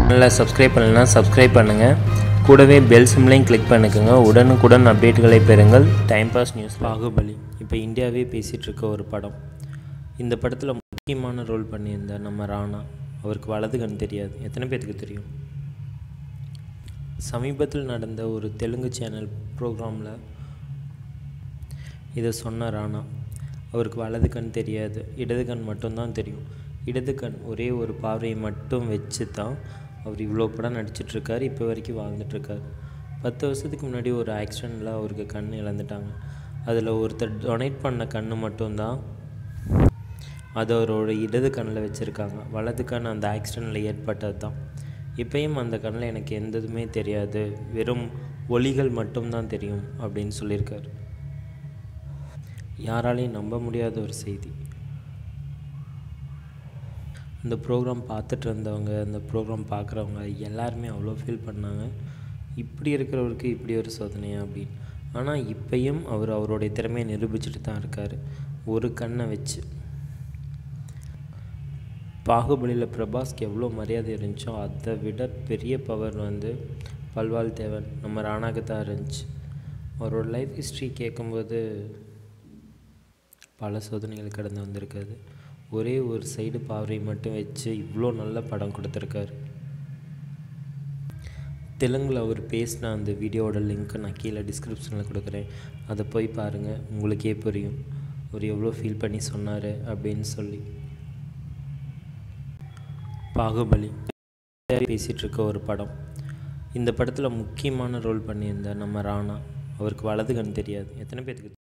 சேனலை சப்ஸ்கிரைப் பண்ணலைன்னா சப்ஸ்கிரைப் பண்ணுங்கள் கூடவே பெல் சிம்லையும் கிளிக் பண்ணிக்கோங்க உடனுக்குடன் அப்டேட்டுகளை பெறுங்கள் டைம் பாஸ் நியூஸ் பாகுபலி இப்போ இந்தியாவே பேசிகிட்டு இருக்க ஒரு படம் இந்த படத்தில் முக்கியமான ரோல் பண்ணியிருந்த நம்ம ராணா அவருக்கு வலது கண் தெரியாது எத்தனை பேத்துக்கு தெரியும் சமீபத்தில் நடந்த ஒரு தெலுங்கு சேனல் ப்ரோக்ராமில் இதை சொன்ன ராணா அவருக்கு வலது கண் தெரியாது இடது கண் மட்டும்தான் தெரியும் இடது கண் ஒரே ஒரு பார்வையை மட்டும் வச்சு தான் அவர் இவ்வளோ படம் நடிச்சிட்ருக்காரு இப்போ வரைக்கும் வாழ்ந்துட்டுருக்காரு பத்து வருஷத்துக்கு முன்னாடி ஒரு ஆக்சிடெண்ட்டில் அவருக்கு கண் இழந்துட்டாங்க அதில் ஒருத்தர் டொனேட் பண்ண கண் மட்டும்தான் அது அவரோட இடது கண்ணில் வச்சுருக்காங்க வலது கண் அந்த ஆக்சிடெண்ட்டில் ஏற்பட்டது தான் இப்பயும் அந்த கண்ணில் எனக்கு எந்த இதுவுமே தெரியாது வெறும் ஒளிகள் மட்டும்தான் தெரியும் அப்படின்னு சொல்லியிருக்காரு யாராலையும் நம்ப முடியாத ஒரு செய்தி இந்த ப்ரோக்ராம் பார்த்துட்டு இருந்தவங்க அந்த ப்ரோக்ராம் பார்க்குறவங்க எல்லாருமே அவ்வளோ ஃபீல் பண்ணாங்க இப்படி இருக்கிறவருக்கு இப்படி ஒரு சோதனையா அப்படின்னு ஆனால் இப்பயும் அவர் அவருடைய திறமையை நிரூபிச்சுட்டு தான் இருக்கார் ஒரு கண்ணை வச்சு பாகுபலியில் பிரபாஸ்க்கு எவ்வளோ மரியாதை இருந்துச்சோ அதை விட பெரிய பவர் வந்து பல்வாள் தேவன் நம்ம ராணாக்கு தான் இருந்துச்சு அவரோட லைஃப் ஹிஸ்ட்ரி கேட்கும்போது பல சோதனைகள் கடந்து வந்திருக்காது ஒரே ஒரு சைடு பார்வை மட்டும் வச்சு இவ்வளோ நல்ல படம் கொடுத்துருக்காரு தெலுங்கில் அவர் பேசின அந்த வீடியோவோட லிங்க்கை நான் கீழே டிஸ்கிரிப்ஷனில் கொடுக்குறேன் அதை போய் பாருங்கள் உங்களுக்கே புரியும் அவர் எவ்வளோ ஃபீல் பண்ணி சொன்னார் அப்படின்னு சொல்லி பாகுபலி பேசிகிட்டு இருக்க ஒரு படம் இந்த படத்தில் முக்கியமான ரோல் பண்ணியிருந்த நம்ம ராணா அவருக்கு வலது கண் தெரியாது எத்தனை பேத்துக்கு